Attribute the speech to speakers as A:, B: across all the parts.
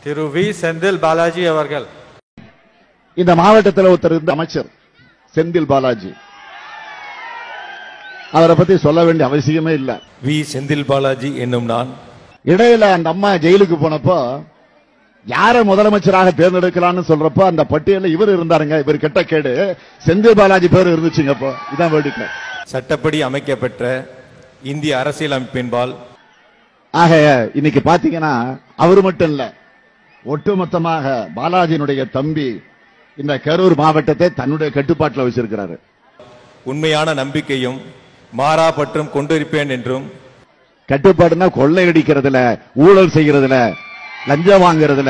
A: திரு we Senthil Balaji அவர்கள்
B: இந்த மாவட்டத்தில் ஒருத்தர் இருந்த அமைச்சர் செந்தில் பாலாஜி அவரை பத்தி சொல்ல வேண்டிய அவசியமே இல்ல
C: வி செந்தில் பாலாஜி என்னும் நான்
B: இடையில அந்த அம்மா ஜெயிலுக்கு போனப்போ யார முதலமைச்சராக தேர்ந்தெடுக்கலாம்னு சொல்றப்போ அந்த பட்டியலில் இவர் இருந்தாருங்க இவர் கெட்ட கேடு செந்தில் பாலாஜி பேர் இருந்துச்சுங்க அப்போ இதான் வேடிக்கை
C: சட்டப்படி அமைக்கப்பெற்ற இந்திய அரசியலமைப்பின்பால்
B: ஆக இன்னைக்கு பாத்தீங்கன்னா அவர் மட்டும் இல்ல ஒட்டுமொத்தமாக பாலாஜியினுடைய தம்பி இந்த கரூர் மாவட்டத்தை தன்னுடைய கட்டுப்பாட்டில் வச்சிருக்கிறாரு
C: உண்மையான நம்பிக்கையும் மாறா பற்றும் கொண்டிருப்பேன் என்றும்
B: கட்டுப்பாடுனா கொள்ளையடிக்கிறதுல ஊழல் செய்யறதுல லஞ்சம் வாங்குறதுல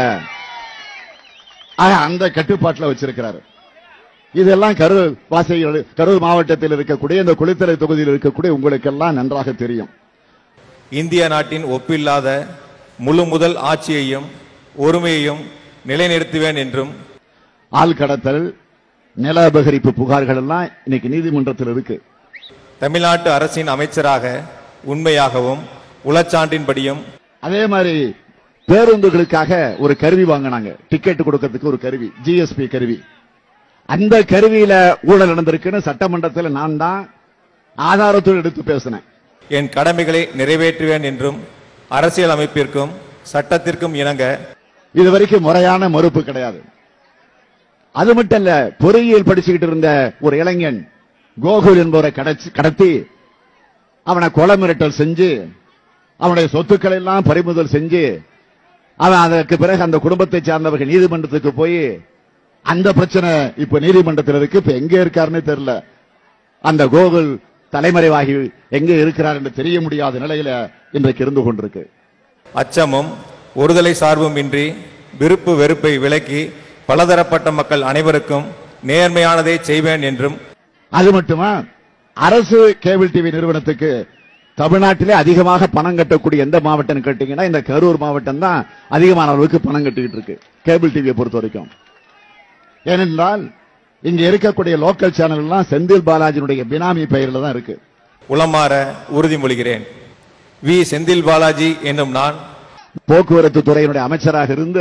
B: ஆக அந்த கட்டுப்பாட்டில் வச்சிருக்கிறாரு இதெல்லாம் கரூர் வாசிகள் கரூர் மாவட்டத்தில் இருக்கக்கூடிய இந்த குளித்தலை தொகுதியில் இருக்கக்கூடிய உங்களுக்கெல்லாம் நன்றாக தெரியும்
C: இந்திய நாட்டின் ஒப்பில்லாத முழு முதல் ஆட்சியையும் ஒருமையையும் நிலைநிறுத்துவேன் என்றும்
B: ஆள் கடத்தல் நில அபகரிப்பு புகார்கள் எல்லாம் இன்னைக்கு நீதிமன்றத்தில் இருக்கு
C: தமிழ்நாட்டு அரசின் அமைச்சராக உண்மையாகவும் உளச்சான்றின்படியும்
B: அதே மாதிரி பேருந்துகளுக்காக ஒரு கருவி வாங்கினாங்க டிக்கெட் கொடுக்கறதுக்கு ஒரு கருவி ஜிஎஸ்பி கருவி அந்த கருவியில ஊழல் நடந்திருக்குன்னு சட்டமன்றத்தில் நான் தான் ஆதாரத்தோடு எடுத்து பேசினேன்
C: என் கடமைகளை நிறைவேற்றுவேன் என்றும் அரசியல் அமைப்பிற்கும் சட்டத்திற்கும் இணங்க
B: இதுவரைக்கும் முறையான மறுப்பு கிடையாது அது மட்டும் இல்ல பொறியியல் படிச்சுக்கிட்டு இருந்த ஒரு இளைஞன் கோகுல் என்பவரை கடச்சி- கடத்தி அவனை கொலை மிரட்டல் செஞ்சு அவனுடைய சொத்துக்களை எல்லாம் பறிமுதல் செஞ்சு அவன் அதற்கு பிறகு அந்த குடும்பத்தை சார்ந்தவர்கள் நீதிமன்றத்துக்கு போய் அந்த பிரச்சனை இப்ப நீதிமன்றத்தில் இருக்கு இப்ப எங்க இருக்காருன்னு தெரியல அந்த கோகுல் தலைமறைவாகி எங்க இருக்கிறார் என்று தெரிய முடியாத நிலையில இன்றைக்கு இருந்து கொண்டிருக்கு
C: அச்சமும் ஒருதலை சார்பும் இன்றி விருப்பு வெறுப்பை விலக்கி பலதரப்பட்ட மக்கள் அனைவருக்கும் நேர்மையானதை செய்வேன் என்றும்
B: அது மட்டுமா அரசு கேபிள் டிவி நிறுவனத்துக்கு தமிழ்நாட்டிலே அதிகமாக பணம் கட்டக்கூடிய எந்த மாவட்டம் கேட்டீங்கன்னா இந்த கரூர் மாவட்டம் தான் அதிகமான அளவுக்கு பணம் கட்டிக்கிட்டு இருக்கு கேபிள் டிவியை பொறுத்த வரைக்கும் ஏனென்றால் இங்க இருக்கக்கூடிய லோக்கல் சேனல் எல்லாம் செந்தில் பாலாஜியினுடைய பினாமி பெயர்ல தான் இருக்கு
C: உளமாற உறுதிமொழிகிறேன் வி செந்தில் பாலாஜி என்னும் நான்
B: போக்குவரத்து துறையினுடைய அமைச்சராக இருந்து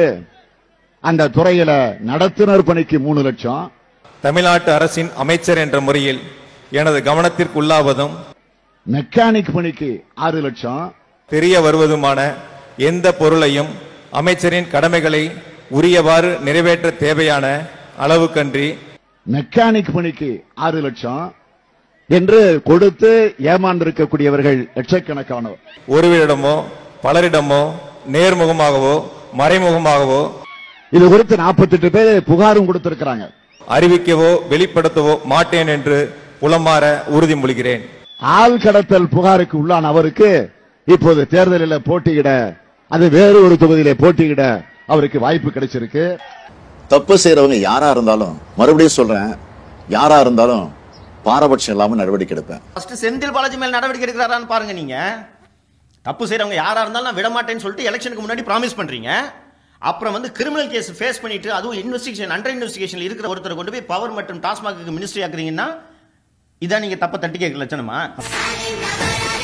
B: அந்த துறையில நடத்துனர் பணிக்கு மூணு லட்சம்
C: தமிழ்நாட்டு அரசின் அமைச்சர் என்ற முறையில் எனது கவனத்திற்கு உள்ளாவதும்
B: மெக்கானிக் பணிக்கு ஆறு லட்சம்
C: தெரிய வருவதுமான எந்த பொருளையும் அமைச்சரின் கடமைகளை உரியவாறு நிறைவேற்ற தேவையான அளவுக்கன்றி
B: மெக்கானிக் பணிக்கு ஆறு லட்சம் என்று கொடுத்து ஏமாந்திருக்கக்கூடியவர்கள் லட்சக்கணக்கானவர்
C: ஒருவரிடமோ பலரிடமோ நேர்முகமாகவோ மறைமுகமாகவோ
B: இது குறித்து 48 பேர் புகாரும் கொடுத்திருக்கிறாங்க
C: அறிவிக்கவோ வெளிப்படுத்தவோ மாட்டேன் என்று உளமாற உறுதிமொழிகிறேன்
B: ஆள் கடத்தல் புகாருக்கு உள்ளான அவருக்கு இப்போது தேர்தலில் போட்டியிட அது வேறு ஒரு தொகுதியிலே போட்டியிட அவருக்கு வாய்ப்பு கிடைச்சிருக்கு
D: தப்பு செய்யறவங்க யாரா இருந்தாலும் மறுபடியும் சொல்றேன் யாரா இருந்தாலும் பாரபட்சம் இல்லாம நடவடிக்கை எடுப்பேன்
E: ஃபர்ஸ்ட் செந்தில் பாலாஜி மேல் நடவடிக்கை எடுக்கிறாரான்னு பாருங்க நீங்க தப்பு செய்றவங்க யாரா இருந்தாலும் நான் விட மாட்டேன்னு சொல்லிட்டு எலெக்ஷனுக்கு முன்னாடி ப்ராமிஸ் பண்றீங்க அப்புறம் வந்து கிரிமினல் கேஸ் ஃபேஸ் பண்ணிட்டு அதுவும் இன்வெஸ்டிகேஷன் அண்டர் இன்வெஸ்டிகேஷன் இருக்கிற ஒருத்தரை கொண்டு போய் பவர் மற்றும் டாஸ்மாக்கு மினிஸ்ட்ரி ஆக்குறீங்கன்னா இதான் நீங்க தப்ப தட்டி கேட்க லட்சணமா